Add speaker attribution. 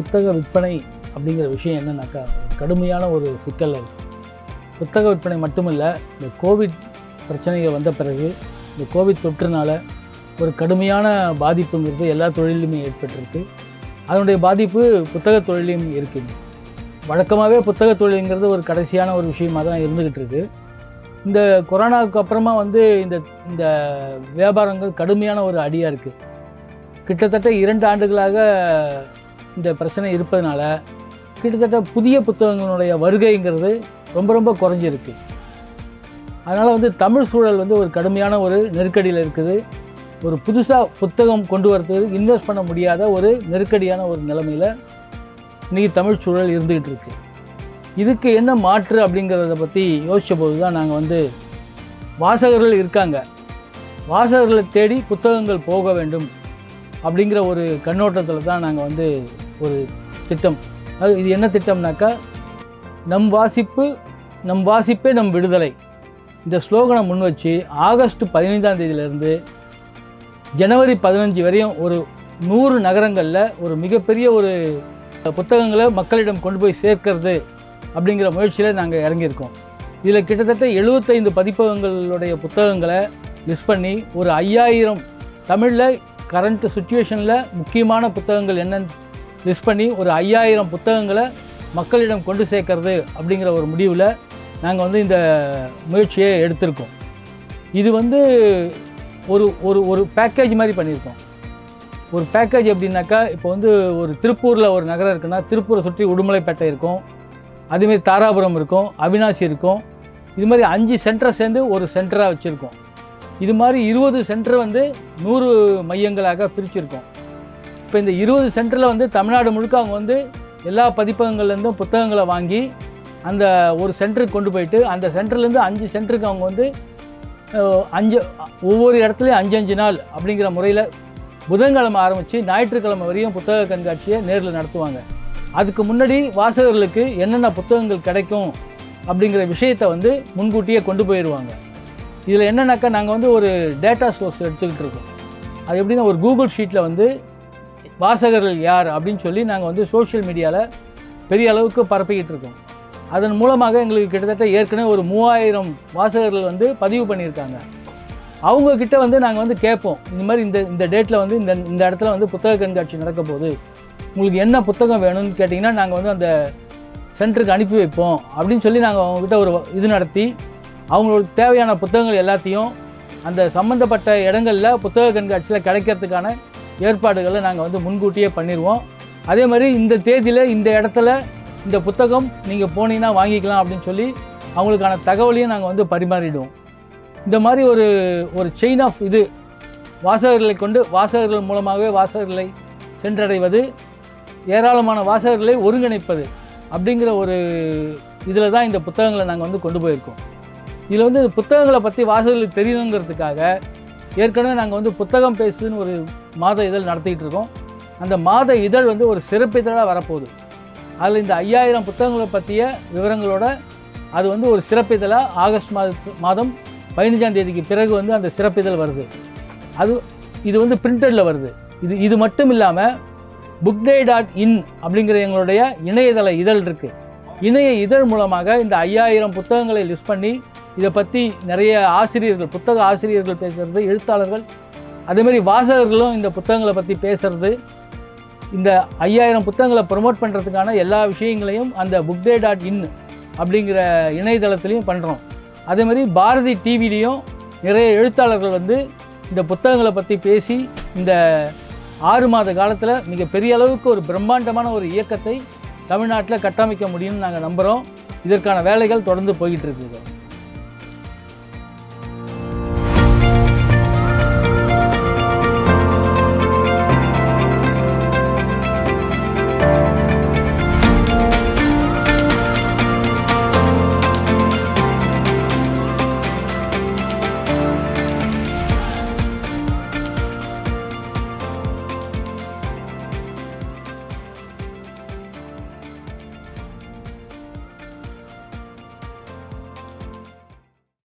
Speaker 1: புத்தக விற்பனை அப்படிங்கிற விஷயம் என்னன்னாக்கா கடுமையான ஒரு சிக்கல் இருக்குது புத்தக விற்பனை மட்டுமில்ல இந்த கோவிட் பிரச்சனைகள் வந்த பிறகு இந்த கோவிட் தொற்றுனால ஒரு கடுமையான பாதிப்புங்கிறது எல்லா தொழிலுமே ஏற்பட்டிருக்கு அதனுடைய பாதிப்பு புத்தக தொழிலையும் இருக்குது வழக்கமாகவே புத்தக தொழிலுங்கிறது ஒரு கடைசியான ஒரு விஷயமா தான் இருந்துக்கிட்டு இருக்கு இந்த கொரோனாவுக்கு அப்புறமா வந்து இந்த இந்த வியாபாரங்கள் கடுமையான ஒரு அடியாக இருக்குது கிட்டத்தட்ட இரண்டு ஆண்டுகளாக இந்த பிரச்சனை இருப்பதனால கிட்டத்தட்ட புதிய புத்தகங்களுடைய வருகைங்கிறது ரொம்ப ரொம்ப குறைஞ்சிருக்கு அதனால் வந்து தமிழ் சூழல் வந்து ஒரு கடுமையான ஒரு நெருக்கடியில் இருக்குது ஒரு புதுசாக புத்தகம் கொண்டு வரதுக்கு இன்வெஸ்ட் பண்ண முடியாத ஒரு நெருக்கடியான ஒரு நிலைமையில் இன்றைக்கி தமிழ் சூழல் இருந்துக்கிட்டு இருக்கு இதுக்கு என்ன மாற்று அப்படிங்கிறத பற்றி யோசித்த போது தான் நாங்கள் வந்து வாசகர்கள் இருக்காங்க வாசகர்களை தேடி புத்தகங்கள் போக வேண்டும் அப்படிங்கிற ஒரு கண்ணோட்டத்தில் தான் நாங்கள் வந்து ஒரு திட்டம் அது இது என்ன திட்டம்னாக்கா நம் வாசிப்பு நம் வாசிப்பே நம் விடுதலை இந்த ஸ்லோகனை முன் வச்சு ஆகஸ்ட் பதினைந்தாம் தேதியிலேருந்து ஜனவரி பதினஞ்சு வரையும் ஒரு நூறு நகரங்களில் ஒரு மிகப்பெரிய ஒரு புத்தகங்களை மக்களிடம் கொண்டு போய் சேர்க்கறது அப்படிங்கிற முயற்சியில் நாங்கள் இறங்கியிருக்கோம் இதில் கிட்டத்தட்ட எழுபத்தைந்து பதிப்பகங்களுடைய புத்தகங்களை லிஸ்ட் பண்ணி ஒரு ஐயாயிரம் தமிழில் கரண்ட் சுச்சுவேஷனில் முக்கியமான புத்தகங்கள் என்னன்னு லிஸ்ட் பண்ணி ஒரு ஐயாயிரம் புத்தகங்களை மக்களிடம் கொண்டு சேர்க்கறது அப்படிங்கிற ஒரு முடிவில் நாங்கள் வந்து இந்த முயற்சியை எடுத்திருக்கோம் இது வந்து ஒரு ஒரு ஒரு பேக்கேஜ் மாதிரி பண்ணியிருக்கோம் ஒரு பேக்கேஜ் எப்படின்னாக்கா இப்போ வந்து ஒரு திருப்பூரில் ஒரு நகரம் இருக்குன்னா திருப்பூரை சுற்றி உடுமலைப்பேட்டை இருக்கும் அதேமாதிரி தாராபுரம் இருக்கும் அவினாசி இருக்கும் இது மாதிரி அஞ்சு சென்டரை சேர்ந்து ஒரு சென்டராக வச்சுருக்கோம் இது மாதிரி இருபது சென்டர் வந்து நூறு மையங்களாக பிரிச்சிருக்கோம் இப்போ இந்த இருபது சென்டரில் வந்து தமிழ்நாடு முழுக்க அவங்க வந்து எல்லா பதிப்பகங்கள்லேருந்தும் புத்தகங்களை வாங்கி அந்த ஒரு சென்டருக்கு கொண்டு போயிட்டு அந்த சென்டர்லேருந்து அஞ்சு சென்டருக்கு அவங்க வந்து அஹ், அஞ்சு ஒவ்வொரு இடத்துலையும் அஞ்சு அஞ்சு நாள் அப்படிங்கிற முறையில் புதன்கிழமை ஆரம்பித்து ஞாயிற்றுக்கிழமை வரையும் புத்தக கண்காட்சியை நேரில் நடத்துவாங்க அதுக்கு முன்னாடி வாசகர்களுக்கு என்னென்ன புத்தகங்கள் கிடைக்கும் அப்படிங்கிற விஷயத்தை வந்து முன்கூட்டியே கொண்டு போயிடுவாங்க இதில் என்னன்னாக்கா நாங்கள் வந்து ஒரு டேட்டா சோர்ஸ் எடுத்துக்கிட்டு இருக்கோம் அது எப்படின்னா ஒரு கூகுள் ஷீட்டில் வந்து வாசகர்கள் யார் அப்படின்னு சொல்லி நாங்கள் வந்து சோஷியல் மீடியாவில் பெரிய அளவுக்கு பரப்பிக்கிட்டு இருக்கோம் அதன் மூலமாக எங்களுக்கு கிட்டத்தட்ட ஏற்கனவே ஒரு மூவாயிரம் வாசகர்கள் வந்து பதிவு பண்ணியிருக்காங்க அவங்க கிட்ட வந்து நாங்கள் வந்து கேட்போம் இந்த மாதிரி இந்த இந்த டேட்டில் வந்து இந்த இந்த இடத்துல வந்து புத்தக கண்காட்சி நடக்க போகுது உங்களுக்கு என்ன புத்தகம் வேணும்னு கேட்டிங்கன்னா நாங்கள் வந்து அந்த சென்டருக்கு அனுப்பி வைப்போம் அப்படின்னு சொல்லி நாங்கள் அவங்கக்கிட்ட ஒரு இது நடத்தி அவங்களுக்கு தேவையான புத்தகங்கள் எல்லாத்தையும் அந்த சம்மந்தப்பட்ட இடங்களில் புத்தக கண்காட்சியில் கிடைக்கிறதுக்கான ஏற்பாடுகளை நாங்கள் வந்து முன்கூட்டியே பண்ணிடுவோம் அதே மாதிரி இந்த தேதியில் இந்த இடத்துல இந்த புத்தகம் நீங்கள் போனீங்கன்னா வாங்கிக்கலாம் அப்படின்னு சொல்லி அவங்களுக்கான தகவலையும் நாங்கள் வந்து பரிமாறிடுவோம் இந்த மாதிரி ஒரு ஒரு செயின் ஆஃப் இது வாசகர்களை கொண்டு வாசகர்கள் மூலமாகவே வாசகர்களை சென்றடைவது ஏராளமான வாசகர்களை ஒருங்கிணைப்பது அப்படிங்கிற ஒரு இதில் தான் இந்த புத்தகங்களை நாங்கள் வந்து கொண்டு போயிருக்கோம் இதில் வந்து புத்தகங்களை பற்றி வாசகர்களுக்கு தெரியணுங்கிறதுக்காக ஏற்கனவே நாங்கள் வந்து புத்தகம் பேசுன்னு ஒரு மாத இதழ் நடத்திக்கிட்டு இருக்கோம் அந்த மாத இதழ் வந்து ஒரு சிறப்பு இதழாக வரப்போகுது அதில் இந்த ஐயாயிரம் புத்தகங்களை பற்றிய விவரங்களோட அது வந்து ஒரு சிறப்பு இதழாக ஆகஸ்ட் மாத மாதம் பதினஞ்சாம் தேதிக்கு பிறகு வந்து அந்த சிறப்பு இதழ் வருது அது இது வந்து பிரிண்டடில் வருது இது இது மட்டும் இல்லாமல் புக்டே டாட் இன் அப்படிங்கிற எங்களுடைய இணையதள இதழ் இருக்குது இணைய இதழ் மூலமாக இந்த ஐயாயிரம் புத்தகங்களை லிஸ்ட் பண்ணி இதை பற்றி நிறைய ஆசிரியர்கள் புத்தக ஆசிரியர்கள் பேசுகிறது எழுத்தாளர்கள் அதேமாதிரி வாசகர்களும் இந்த புத்தகங்களை பற்றி பேசுறது இந்த ஐயாயிரம் புத்தகங்களை ப்ரொமோட் பண்ணுறதுக்கான எல்லா விஷயங்களையும் அந்த புக்டே டாட் இன் அப்படிங்கிற இணையதளத்துலையும் பண்ணுறோம் அதே மாதிரி பாரதி டிவிலையும் நிறைய எழுத்தாளர்கள் வந்து இந்த புத்தகங்களை பற்றி பேசி இந்த ஆறு மாத காலத்தில் மிக பெரிய அளவுக்கு ஒரு பிரம்மாண்டமான ஒரு இயக்கத்தை தமிழ்நாட்டில் கட்டமைக்க முடியும்னு நாங்கள் நம்புகிறோம் இதற்கான வேலைகள் தொடர்ந்து போய்கிட்டு இருக்குது